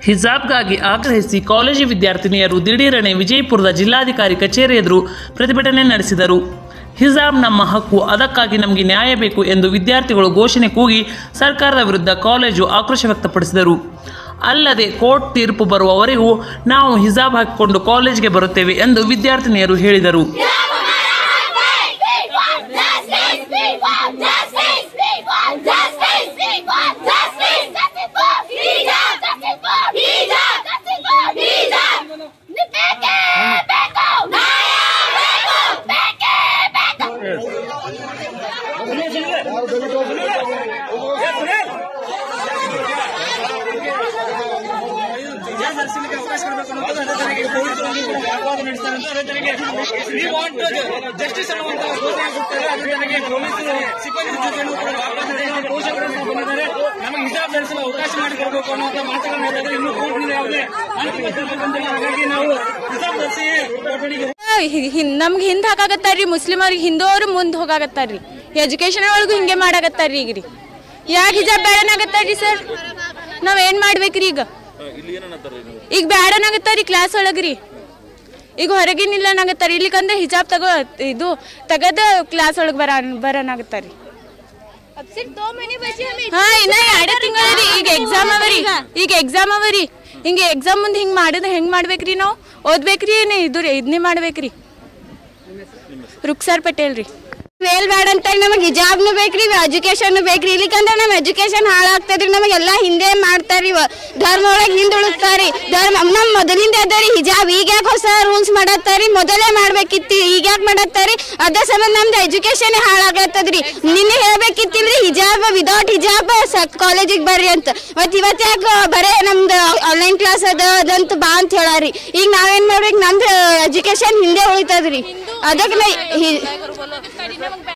ಹಿಜಾಬ್ಗಾಗಿ ಆಗ್ರಹಿಸಿ ಕಾಲೇಜು ವಿದ್ಯಾರ್ಥಿನಿಯರು ದಿಢೀರನೆ ವಿಜಯಪುರದ ಜಿಲ್ಲಾಧಿಕಾರಿ ಕಚೇರಿ ಎದುರು ಪ್ರತಿಭಟನೆ ನಡೆಸಿದರು ಹಿಜಾಬ್ ನಮ್ಮ ಹಕ್ಕು ಅದಕ್ಕಾಗಿ ನಮಗೆ ನ್ಯಾಯ ಬೇಕು ಎಂದು ವಿದ್ಯಾರ್ಥಿಗಳು ಘೋಷಣೆ ಕೂಗಿ ಸರ್ಕಾರದ ವಿರುದ್ಧ ಕಾಲೇಜು ಆಕ್ರೋಶ ವ್ಯಕ್ತಪಡಿಸಿದರು ಅಲ್ಲದೆ ಕೋರ್ಟ್ ತೀರ್ಪು ಬರುವವರೆಗೂ ನಾವು ಹಿಜಾಬ್ ಹಾಕಿಕೊಂಡು ಕಾಲೇಜಿಗೆ ಬರುತ್ತೇವೆ ಎಂದು ವಿದ್ಯಾರ್ಥಿನಿಯರು ಹೇಳಿದರು ದರ್ಶನಕ್ಕೆ ಅವಕಾಶ ಕೊಡಬೇಕು ಅನ್ನೋದು ಅದೇ ತನಗೆ ಪೊಲೀಸರು ಕೂಡ ವಾಗ್ವಾದ ನಡೆಸ್ತಾರೆ ಅಂತ ಅದೇ ತನಗೆ ವಿ ವಾಂಟ್ ಜಸ್ಟಿಸ್ ಅನ್ನುವಂತ ಘೋಷಣೆ ಕೊಡ್ತಾರೆ ಅದೇ ತನಗೆ ಪೊಲೀಸರು ಸಿಬ್ಬಂದಿ ಜೊತೆನೂ ಕೂಡ ವಾಗ್ವಾದ ನಡೆಸಿ ಪೋಷಕರನ್ನು ಬಂದಿದ್ದಾರೆ ನಮಗೆ ಹಿಜಾಬ್ ಧರಿಸಲು ಅವಕಾಶ ಮಾಡಿಕೊಡಬೇಕು ಅನ್ನುವಂತ ಮಾತುಗಳನ್ನ ಹೇಳಿದ್ರೆ ಇನ್ನು ಕೋರ್ಟ್ನಲ್ಲಿ ಯಾವುದೇ ಅಂತಿಮ ತೀರ್ಪು ಬಂದಿಲ್ಲ ಹಾಗಾಗಿ ನಾವು ಹಿಜಾಬ್ ಧರಿಸಿ ಕೊಠಡಿಗೆ ನಮ್ಗೆ ಹಿಂದೆ ಹಾಕಾಗತ್ತಾರ್ರಿ ಮುಸ್ಲಿಮರಿಗೆ ಹಿಂದೋರು ಮುಂದೆ ಹೋಗಾಕತ್ತಾರ್ರಿ ಎಜುಕೇಶನ್ ಒಳಗೂ ಹಿಂಗೆ ಮಾಡಾಕತ್ತಾರ್ರಿ ಈಗ ರೀ ಯಾಕೆ ಹಿಜಾಬ್ ಬೇಡನಾಗತ್ತಾರ್ರಿ ಸರ್ ನಾವ್ ಏನ್ ಮಾಡ್ಬೇಕ್ರಿ ಈಗ ಈಗ ಬೇಡನಾಗತ್ತಾರ್ರಿ ಕ್ಲಾಸ್ ಒಳಗ್ರಿ ಈಗ ಹೊರಗಿನಿಲ್ಲ ನಾಗತ್ತಾರ ಇಲ್ಲಿಕಂದ್ರೆ ಹಿಜಾಬ್ ತಗೋ ಇದು ತೆಗದ ಕ್ಲಾಸ್ ಒಳಗೆ ಬರ ಬರನಾಗತ್ತಾರ್ರಿ ಹಾ ಇನ್ನ ಎರಡೇ ತಿಂಗಳರಿ ಈಗ ಎಕ್ಸಾಮ್ ಅವರಿ ಈಗ ಎಕ್ಸಾಮ್ ಅವರಿ ಹಿಂಗೆ ಎಕ್ಸಾಮ್ ಮುಂದೆ ಹಿಂಗೆ ಮಾಡಿದ್ರೆ ಹೆಂಗ್ ಮಾಡ್ಬೇಕ್ರಿ ನಾವು ಓದ್ಬೇಕ್ರಿ ಏನೇ ಇದು ರೀ ಇದನ್ನೇ ಮಾಡ್ಬೇಕ್ರಿ ರುಕ್ಸಾರ್ ಪಟೇಲ್ ರೀ ವೇಲ್ ಬೇಡ ಅಂತ ನಮಗೆ ಹಿಜಾಬ್ನು ಬೇಕ್ರಿ ಎಜುಕೇಶನ್ ಬೇಕ್ರಿ ಇಲ್ಲಿಕಂದ್ರೆ ನಮ್ಮ ಎಜುಕೇಶನ್ ಹಾಳಾಗ್ತದ್ರಿ ನಮಗೆಲ್ಲ ಹಿಂದೆ ಮಾಡ್ತಾರಿ ಇವ. ಧರ್ಮ ಒಳಗೆ ಹಿಂದುಳಿಸ್ತಾರಿ ಧರ್ಮ ನಮ್ಮ ಮೊದಲಿಂದ ಅದರಿ ಹಿಜಾಬ್ ಈಗ ಯಾಕೆ ಹೊಸ ರೂಲ್ಸ್ ಮಾಡತ್ತಾರಿ ಮೊದಲೇ ಮಾಡ್ಬೇಕಿತ್ತು ಈಗ ಯಾಕೆ ಮಾಡತ್ತಾರಿ ಅದ ಸಂಬಂಧ ನಮ್ದು ಎಜುಕೇಶನ್ ಹಾಳಾಗತ್ತದ್ರಿ ನಿನ್ನೆ ಹೇಳ್ಬೇಕಿತ್ತಿಲ್ರಿ ಹಿಜಾಬ್ ವಿದೌಟ್ ಹಿಜಾಬ್ ಕಾಲೇಜಿಗೆ ಬರ್ರಿ ಅಂತ ಮತ್ ಇವತ್ತು ಯಾಕೆ ಬರೇ ನಮ್ದು ಆನ್ಲೈನ್ ಕ್ಲಾಸ್ ಅದ ಅದಂತ ಬಾ ಅಂತ ಹೇಳಾರಿ ಈಗ ನಾವೇನ್ ಮಾಡ್ಬೇಕು ನಮ್ದು ಎಜುಕೇಶನ್ ಹಿಂದೆ ಉಳಿತದ್ರಿ ಅದಕ್ಕೆ